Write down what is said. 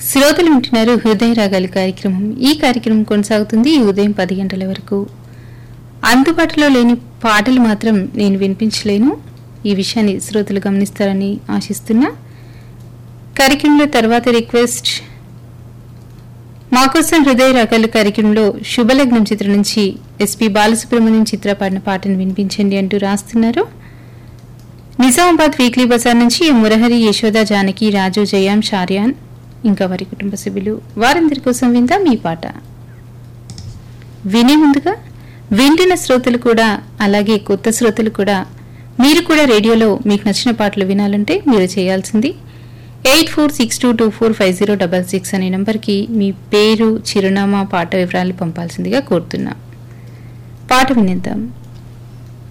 శ్రోతలు వింటున్నారు హృదయ రాగాలు కార్యక్రమం ఈ కార్యక్రమం కొనసాగుతుంది ఈ ఉదయం పది గంటల వరకు అందుబాటులో లేని పాటలు మాత్రం నేను వినిపించలేను ఈ విషయాన్ని శ్రోతలు గమనిస్తారని ఆశిస్తున్నా కార్యక్రమంలో తర్వాత రిక్వెస్ట్ మాకోసం హృదయ రాగాలు కార్యక్రమంలో శుభలగ్నం చిత్రం నుంచి ఎస్పి బాలసుబ్రహ్మణ్యం చిత్ర పాడిన పాటను వినిపించండి అంటూ రాస్తున్నారు నిజామాబాద్ వీక్లీ బజార్ నుంచి ఎం మురహరి యశోద జానకి రాజు జయాం షార్యాన్ ఇంకా వారి కుటుంబ సభ్యులు వారందరి కోసం విందాం ఈ పాట వినే ముందుగా వింటున్న శ్రోతలు కూడా అలాగే కొత్త శ్రోతలు కూడా మీరు కూడా రేడియోలో మీకు నచ్చిన పాటలు వినాలంటే మీరు చేయాల్సింది eight four six two two four five zero double six అనే నంబర్కి మీ పేరు చిరునామా పాట వివరాలు పంపాల్సిందిగా కోరుతున్నా పాట వినేద్దాం